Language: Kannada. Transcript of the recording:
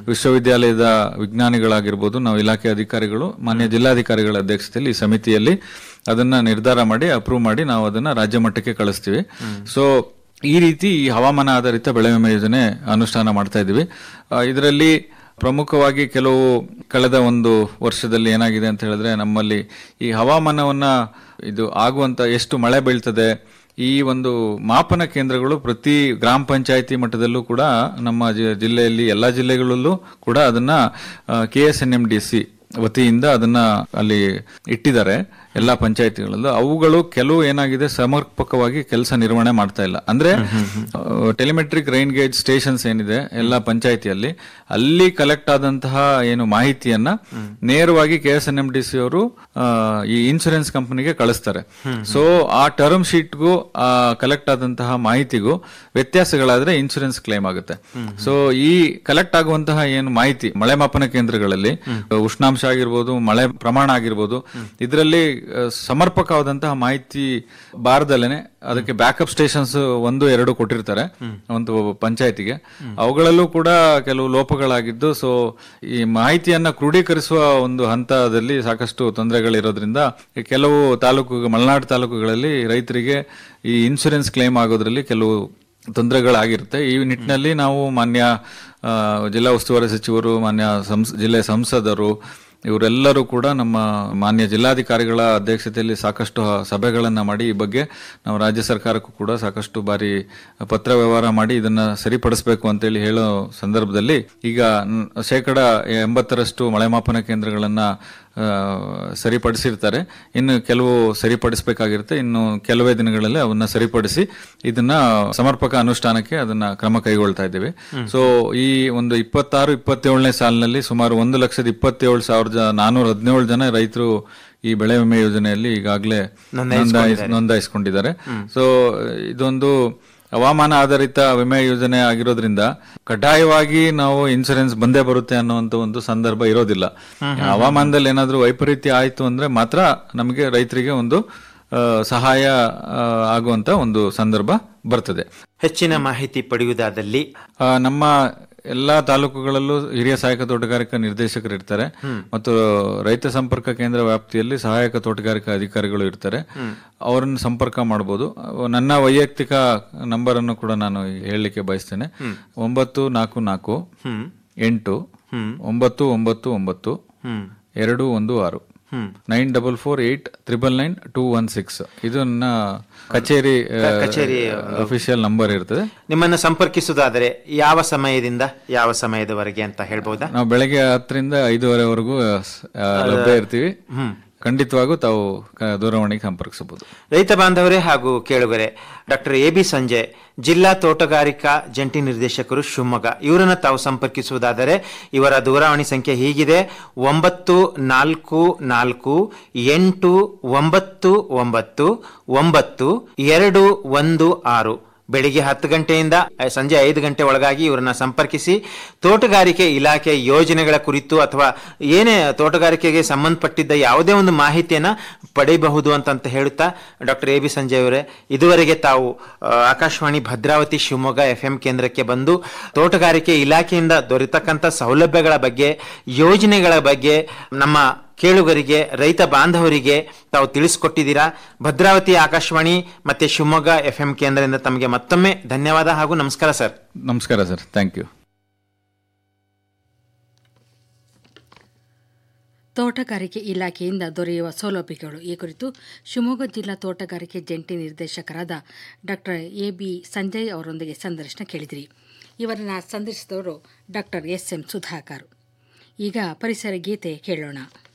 ವಿಶ್ವವಿದ್ಯಾಲಯದ ವಿಜ್ಞಾನಿಗಳಾಗಿರ್ಬೋದು ನಾವು ಇಲಾಖೆ ಅಧಿಕಾರಿಗಳು ಮಾನ್ಯ ಜಿಲ್ಲಾಧಿಕಾರಿಗಳ ಅಧ್ಯಕ್ಷತೆಯಲ್ಲಿ ಈ ಸಮಿತಿಯಲ್ಲಿ ಅದನ್ನ ನಿರ್ಧಾರ ಮಾಡಿ ಅಪ್ರೂವ್ ಮಾಡಿ ನಾವು ಅದನ್ನ ರಾಜ್ಯ ಮಟ್ಟಕ್ಕೆ ಕಳಿಸ್ತೀವಿ ಸೊ ಈ ರೀತಿ ಈ ಹವಾಮಾನ ಆಧಾರಿತ ಬೆಳೆ ವಿಮೆ ಯೋಜನೆ ಅನುಷ್ಠಾನ ಮಾಡ್ತಾ ಇದ್ದೀವಿ ಇದರಲ್ಲಿ ಪ್ರಮುಖವಾಗಿ ಕೆಲವು ಕಳೆದ ಒಂದು ವರ್ಷದಲ್ಲಿ ಏನಾಗಿದೆ ಅಂತ ಹೇಳಿದ್ರೆ ನಮ್ಮಲ್ಲಿ ಈ ಹವಾಮಾನವನ್ನ ಇದು ಆಗುವಂತ ಎಷ್ಟು ಮಳೆ ಬೀಳ್ತದೆ ಈ ಒಂದು ಮಾಪನ ಕೇಂದ್ರಗಳು ಪ್ರತಿ ಗ್ರಾಮ ಪಂಚಾಯತಿ ಮಟ್ಟದಲ್ಲೂ ಕೂಡ ನಮ್ಮ ಜಿ- ಜಿಲ್ಲೆಯಲ್ಲಿ ಎಲ್ಲಾ ಜಿಲ್ಲೆಗಳಲ್ಲೂ ಕೂಡ ಅದನ್ನ K S N M D C ವತಿಯಿಂದ ಅದನ್ನ ಅಲ್ಲಿ ಇಟ್ಟಿದ್ದಾರೆ ಎಲ್ಲಾ ಪಂಚಾಯತಿಗಳಲ್ಲೂ ಅವುಗಳು ಕೆಲವು ಏನಾಗಿದೆ ಸಮರ್ಪಕವಾಗಿ ಕೆಲಸ ನಿರ್ವಹಣೆ ಮಾಡ್ತಾ ಇಲ್ಲ ಅಂದ್ರೆ ಟೆಲಿಮೆಟ್ರಿಕ್ ರೈನ್ ಗೇಜ್ ಸ್ಟೇಷನ್ಸ್ ಏನಿದೆ ಎಲ್ಲ ಪಂಚಾಯತಿಯಲ್ಲಿ ಅಲ್ಲಿ ಕಲೆಕ್ಟ್ ಆದಂತಹ ಏನು ಮಾಹಿತಿಯನ್ನ ನೇರವಾಗಿ K S N M D C ಅವರು ಆ, ಈ ಇನ್ಶೂರೆನ್ಸ್ ಕಂಪನಿಗೆ ಕಳಿಸ್ತಾರೆ ಸೊ ಆ ಟರ್ಮ್ ಶೀಟ್ಗೂ ಆ ಕಲೆಕ್ಟ್ ಆದಂತಹ ಮಾಹಿತಿಗೂ ವ್ಯತ್ಯಾಸಗಳಾದ್ರೆ ಇನ್ಶೂರೆನ್ಸ್ ಕ್ಲೇಮ್ ಆಗುತ್ತೆ ಸೊ ಈ ಕಲೆಕ್ಟ್ ಆಗುವಂತಹ ಏನು ಮಾಹಿತಿ ಮಳೆ ಮಾಪನ ಕೇಂದ್ರಗಳಲ್ಲಿ ಉಷ್ಣಾಂಶ ಆಗಿರ್ಬೋದು ಮಳೆ ಪ್ರಮಾಣ ಆಗಿರ್ಬೋದು ಇದರಲ್ಲಿ ಆ, ಸಮರ್ಪಕವಾದಂತಹ ಮಾಹಿತಿ ಬಾರದಲ್ಲೇನೆ ಅದಕ್ಕೆ ಬ್ಯಾಕಪ್ ಸ್ಟೇಷನ್ಸ್ ಒಂದು ಎರಡು ಕೊಟ್ಟಿರ್ತಾರೆ ಒಂದು ಪಂಚಾಯತಿಗೆ ಅವುಗಳಲ್ಲೂ ಕೂಡ ಕೆಲವು ಲೋಪಗಳಾಗಿದ್ದು ಸೊ ಈ ಮಾಹಿತಿಯನ್ನ ಕ್ರೋಢೀಕರಿಸುವ ಒಂದು ಹಂತದಲ್ಲಿ ಸಾಕಷ್ಟು ತೊಂದರೆಗಳಿರೋದ್ರಿಂದ ಕೆಲವು ತಾಲೂಕು ಮಲೆನಾಡು ತಾಲೂಕುಗಳಲ್ಲಿ ರೈತರಿಗೆ ಈ ಇನ್ಶೂರೆನ್ಸ್ ಕ್ಲೇಮ್ ಆಗೋದ್ರಲ್ಲಿ ಕೆಲವು ತೊಂದರೆಗಳಾಗಿರುತ್ತೆ ಈ ನಿಟ್ಟಿನಲ್ಲಿ ನಾವು ಮಾನ್ಯ ಆ, ಜಿಲ್ಲಾ ಉಸ್ತುವಾರಿ ಸಚಿವರು ಮಾನ್ಯ ಸಂಸ್ ಜಿಲ್ಲೆ ಸಂಸದರು ಇವರೆಲ್ಲರೂ ಕೂಡ ನಮ್ಮ ಮಾನ್ಯ ಜಿಲ್ಲಾಧಿಕಾರಿಗಳ ಅಧ್ಯಕ್ಷತೆಯಲ್ಲಿ ಸಾಕಷ್ಟು ಸಭೆಗಳನ್ನ ಮಾಡಿ ಈ ಬಗ್ಗೆ ನಾವು ರಾಜ್ಯ ಸರ್ಕಾರಕ್ಕೂ ಕೂಡ ಸಾಕಷ್ಟು ಬಾರಿ ಪತ್ರ ವ್ಯವಹಾರ ಮಾಡಿ ಇದನ್ನ ಸರಿಪಡಿಸಬೇಕು ಅಂತೇಳಿ ಹೇಳೋ ಸಂದರ್ಭದಲ್ಲಿ ಈಗ ನ್- ಶೇಕಡ ಎಂಬತ್ತರಷ್ಟು ಮಳೆ ಮಾಪನ ಕೇಂದ್ರಗಳನ್ನ ಆ, ಸರಿಪಡಿಸಿರ್ತಾರೆ ಇನ್ನು ಕೆಲವು ಸರಿಪಡಿಸಬೇಕಾಗಿರುತ್ತೆ ಇನ್ನು ಕೆಲವೇ ದಿನಗಳಲ್ಲಿ ಅವನ್ನ ಸರಿಪಡಿಸಿ ಇದನ್ನ ಸಮರ್ಪಕ ಅನುಷ್ಠಾನಕ್ಕೆ ಅದನ್ನ ಕ್ರಮ ಕೈಗೊಳ್ತಾ ಇದ್ದೇವೆ ಸೊ ಈ ಒಂದು ಇಪ್ಪತ್ತಾರು ಇಪ್ಪತ್ತೇಳನೇ ಸಾಲಿನಲ್ಲಿ ಸುಮಾರು ಒಂದು ಲಕ್ಷದ ಇಪ್ಪತ್ತೇಳು ಸಾವಿರದ ನಾನೂರ ಹದಿನೇಳು ಜನ ರೈತರು ಈ ಬೆಳೆ ವಿಮೆ ಯೋಜನೆಯಲ್ಲಿ ಈಗಾಗಲೇ ನೋಂದಾಯಿಸ್- ನೋಂದಾಯಿಸ್ಕೊಂಡಿದ್ದಾರೆ ಸೊ ಇದೊಂದು ಹವಾಮಾನ ಆಧಾರಿತ ವಿಮೆ ಯೋಜನೆ ಆಗಿರೋದ್ರಿಂದ ಕಡ್ಡಾಯವಾಗಿ ನಾವು ಇನ್ಸೂರೆನ್ಸ್ ಬಂದೇ ಬರುತ್ತೆ ಅನ್ನುವಂತ ಒಂದು ಸಂದರ್ಭ ಇರೋದಿಲ್ಲ ಹವಾಮಾನದಲ್ಲಿ ಏನಾದ್ರೂ ವೈಪರೀತ್ಯ ಆಯ್ತು ಅಂದ್ರೆ ಮಾತ್ರ ನಮಗೆ ರೈತರಿಗೆ ಒಂದು ಆ, ಸಹಾಯ ಆ, ಆಗುವಂತ ಒಂದು ಸಂದರ್ಭ ಬರ್ತದೆ ಹೆಚ್ಚಿನ ಮಾಹಿತಿ ಪಡೆಯುವುದಾದಲ್ಲಿ ಆ, ನಮ್ಮ ಎಲ್ಲಾ ತಾಲೂಕುಗಳಲ್ಲೂ ಹಿರಿಯ ಸಹಾಯಕ ತೋಟಗಾರಿಕಾ ನಿರ್ದೇಶಕರು ಇರ್ತಾರೆ ಮತ್ತು ರೈತ ಸಂಪರ್ಕ ಕೇಂದ್ರ ವ್ಯಾಪ್ತಿಯಲ್ಲಿ ಸಹಾಯಕ ತೋಟಗಾರಿಕಾ ಅಧಿಕಾರಿಗಳು ಇರ್ತಾರೆ ಅವರನ್ನು ಸಂಪರ್ಕ ಮಾಡಬಹುದು ನನ್ನ ವೈಯಕ್ತಿಕ ನಂಬರ್ ಅನ್ನು ಕೂಡ ನಾನು ಹೇಳಲಿಕ್ಕೆ ಬಯಸ್ತೇನೆ ಒಂಬತ್ತು ನಾಲ್ಕು ನಾಲ್ಕು ಎಂಟು ಒಂಬತ್ತು ಒಂಬತ್ತು ಒಂಬತ್ತು ಎರಡು ಒಂದು ಆರು nine double four eight triple nine two one six ಇದು ನನ್ನ ಕಚೇರಿ ಕಚೇರಿ, ಅಫಿಷಿಯಲ್ ನಂಬರ್ ಇರ್ತದೆ ನಿಮ್ಮನ್ನು ಸಂಪರ್ಕಿಸುವುದಾದರೆ ಯಾವ ಸಮಯದಿಂದ ಯಾವ ಸಮಯದವರೆಗೆ ಅಂತ ಹೇಳ್ಬಹುದಾ ನಾವು ಬೆಳಗ್ಗೆ ಹತ್ತರಿಂದ ಐದೂವರೆವರೆಗೂ ಆ, ಲಭ್ಯ ಇರ್ತೀವಿ ಖಂಡಿತವಾಗೂ ತಾವು ಕ- ದೂರವಾಣಿಗೆ ಸಂಪರ್ಕಿಸಬಹುದು ರೈತ ಬಾಂಧವರೇ ಹಾಗೂ ಕೇಳುಗರೆ ಡಾಕ್ಟರ್ ಎ ಬಿ ಸಂಜಯ್ ಜಿಲ್ಲಾ ತೋಟಗಾರಿಕಾ ಜಂಟಿ ನಿರ್ದೇಶಕರು ಶಿವಮೊಗ್ಗ ಇವರನ್ನು ತಾವು ಸಂಪರ್ಕಿಸುವುದಾದರೆ ಇವರ ದೂರವಾಣಿ ಸಂಖ್ಯೆ ಹೀಗಿದೆ ಒಂಬತ್ತು ನಾಲ್ಕು ನಾಲ್ಕು ಎಂಟು ಒಂಬತ್ತು ಒಂಬತ್ತು ಒಂಬತ್ತು ಎರಡು ಒಂದು ಆರು ಬೆಳಿಗ್ಗೆ ಹತ್ತು ಗಂಟೆಯಿಂದ ಸಂಜೆ ಐದು ಗಂಟೆ ಒಳಗಾಗಿ ಇವರನ್ನ ಸಂಪರ್ಕಿಸಿ ತೋಟಗಾರಿಕೆ ಇಲಾಖೆ ಯೋಜನೆಗಳ ಕುರಿತು ಅಥವಾ ಏನೇ ತೋಟಗಾರಿಕೆಗೆ ಸಂಬಂಧಪಟ್ಟಿದ್ದ ಯಾವುದೇ ಒಂದು ಮಾಹಿತಿಯನ್ನ ಪಡೆಯಬಹುದು ಅಂತಂತ ಹೇಳುತ್ತಾ ಡಾಕ್ಟರ್ ಎ ಬಿ ಸಂಜಯ್ ಅವರೇ ಇದುವರೆಗೆ ತಾವು ಆ, ಆಕಾಶವಾಣಿ ಭದ್ರಾವತಿ ಶಿವಮೊಗ್ಗ ಎಫ್ ಎಂ ಕೇಂದ್ರಕ್ಕೆ ಬಂದು ತೋಟಗಾರಿಕೆ ಇಲಾಖೆಯಿಂದ ದೊರೆತಕ್ಕಂಥ ಸೌಲಭ್ಯಗಳ ಬಗ್ಗೆ ಯೋಜನೆಗಳ ಬಗ್ಗೆ ನಮ್ಮ ಕೇಳುಗರಿಗೆ ರೈತ ಬಾಂಧವರಿಗೆ ತಾವು ತಿಳಿಸಿಕೊಟ್ಟಿದ್ದೀರಾ ಭದ್ರಾವತಿ ಆಕಾಶವಾಣಿ ಮತ್ತೆ ಶಿವಮೊಗ್ಗ ಎಫ್ ಎಂ ಕೇಂದ್ರದಿಂದ ತಮಗೆ ಮತ್ತೊಮ್ಮೆ ಧನ್ಯವಾದ ಹಾಗೂ ನಮಸ್ಕಾರ ಸರ್ ನಮಸ್ಕಾರ ಸರ್ ಥ್ಯಾಂಕ್ ಯು ತೋಟಗಾರಿಕೆ ಇಲಾಖೆಯಿಂದ ದೊರೆಯುವ ಸೌಲಭ್ಯಗಳು ಈ ಕುರಿತು ಶಿವಮೊಗ್ಗ ಜಿಲ್ಲಾ ತೋಟಗಾರಿಕೆ ಜಂಟಿ ನಿರ್ದೇಶಕರಾದ ಡಾಕ್ಟರ್ ಎ ಬಿ ಸಂಜಯ್ ಅವರೊಂದಿಗೆ ಸಂದರ್ಶನ ಕೇಳಿದಿರಿ ಇವರನ್ನು ಸಂದರ್ಶಿಸಿದವರು ಡಾಕ್ಟರ್ ಎಸ್ ಎಂ ಸುಧಾಕರ್ ಈಗ ಪರಿಸರ ಗೀತೆ ಕೇಳೋಣ